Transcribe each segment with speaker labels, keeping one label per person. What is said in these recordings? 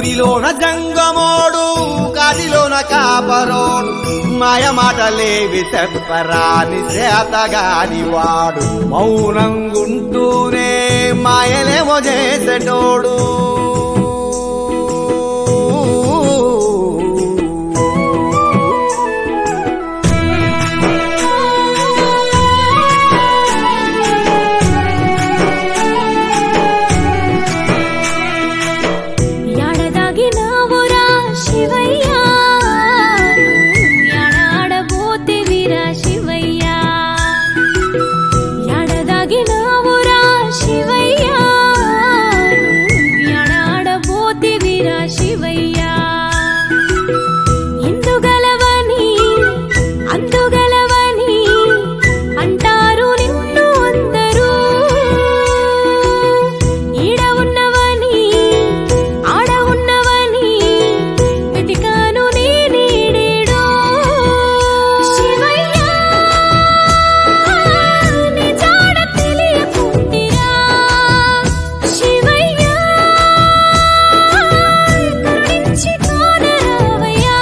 Speaker 1: గుడిలోన జంగమోడు కాటిలోన కాపరోడు మాయ మాటలేవి చెప్పరాని చేతగాని వాడు మౌనంగుంటూనే మాయలేమో చేసేటోడు
Speaker 2: యాడదాగినావురా శివయ్యా యాడాడబోతివిరా శివయ్యా యాడదాగినావురా శివయ్యా యాడాడబోతివిరా శివయ్యా ఇందుగలవని అందుగలవని అంటారు నిన్ను అందరూ ఈడ ఉన్నవని ఆడ ఉన్నవని వెతికాను నేనేడేడో శివయ్యా నీ జాడ తెలియకుంటిరా శివయ్యా కరుణించి కానరావయ్యా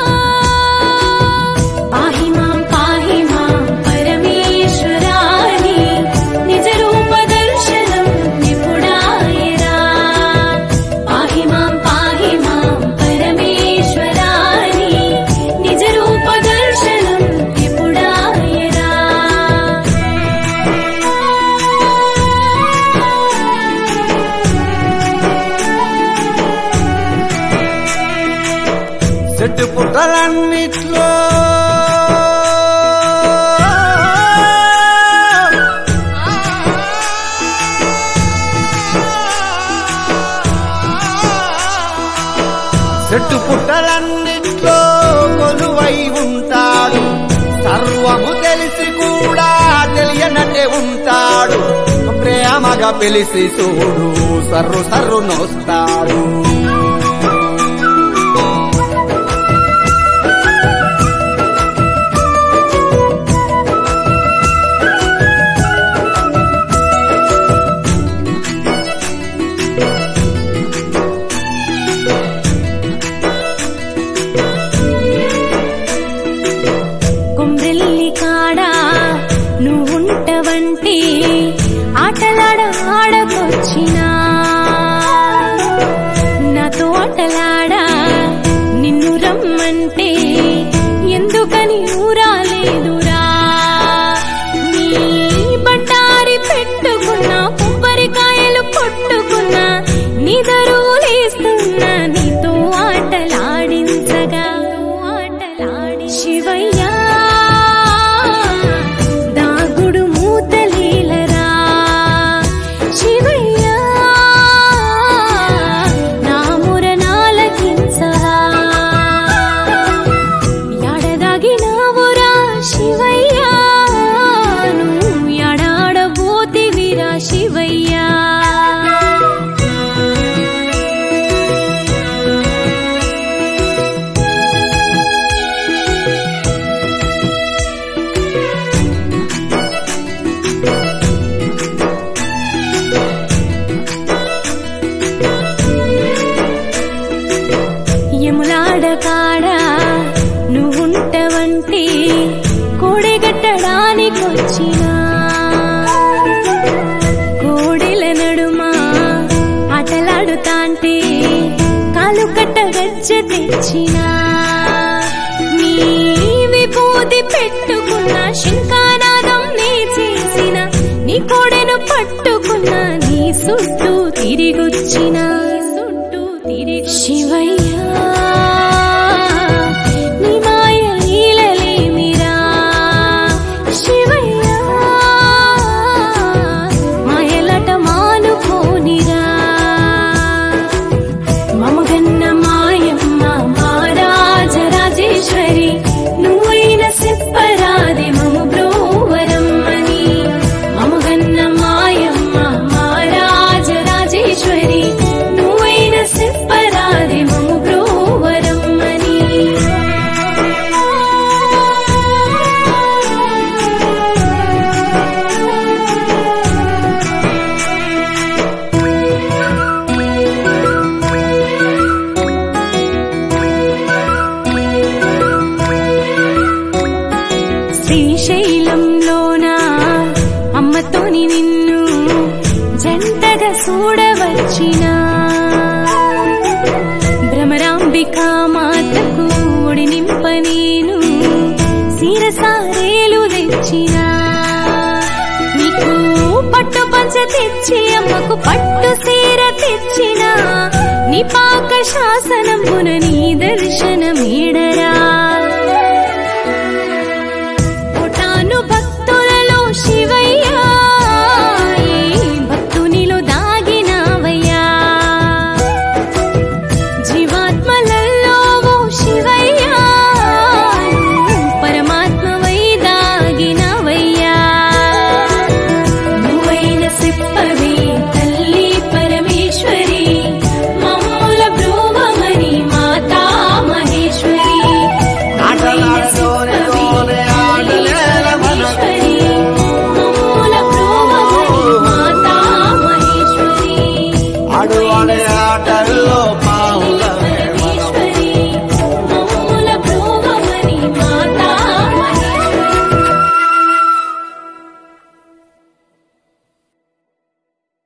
Speaker 2: పాహి మాం పాహి మాం పరమేశ్వరాని నిజ రూప దర్శనం నిపుడాయరా పాహి మాం పాహి మాం పరమేశ్వరాని నిజ రూప దర్శనం నిపుడాయరా
Speaker 1: చెట్టు పుట్టలన్నిట్లో చెట్టు పుట్టలన్నిట్లో కొలువై ఉంటాడు సర్వము తెలిసి కూడా తెలియనట్టే ఉంటాడు ప్రేమగా పిలిసి చూడు సర్రు సర్రు నోస్తాడు
Speaker 2: కుమ్రెల్లి కాడా నువ్వుంటవంటే ఆటలాడ ఆడకొచ్చినా నాతో ఆటలాడా నిన్ను రమ్మంటే ఎందుకని ఊరాలేదురా నీ బండారి పెట్టుకున్నా కొబ్బరికాయలు కొట్టుకున్నా నీ దరువులేస్తున్నా నీతో ఆటలాడించగా ఆటలాడి శివయ్యా దాగుడు మూతలీలరా శివయ్యా నా మురనాలకించరా యాడదాగినావురా శివయ్యా నువ్వు యాడాడబోతివిరా శివయ్యా యములాడ కాడ నువ్వుంటవంటే కోడెగట్టడానికొచ్చినా కోడెల నడుమా ఆటలాడుతాంటే కాలు కట్ట గజ్జ తెచ్చినా నీ విభూతి పెట్టుకున్న శంఖానాదం నీ చేసిన నీ కోడెను పట్టుకున్న నీ చుట్టూ తిరిగొచ్చిన చుట్టూ తిరిగి శివయ్యా నీ మాయ లీలలేమిరా శివయ్యా మాయలట మానుకోనిరా మమగన్న మాయమ్మ మారాజరాజేశ్వరి నువ్వైన సిప్పరాది మము బ్రోవరమ్మని మమగన్న మాయమ్మ మారాజరాజేశ్వరి నువ్వైన సిప్పరాది మము తోని నిన్ను జంటగా చూడవచ్చినా భ్రమరాంబికా మాతకు ఒడి నింప నేను సీరసారేలు తెచ్చినా నీకు పట్టు పంచ తెచ్చి అమ్మకు పట్టు సీర తెచ్చినా నీ పాక శాసనమున నీ దర్శనమేడరా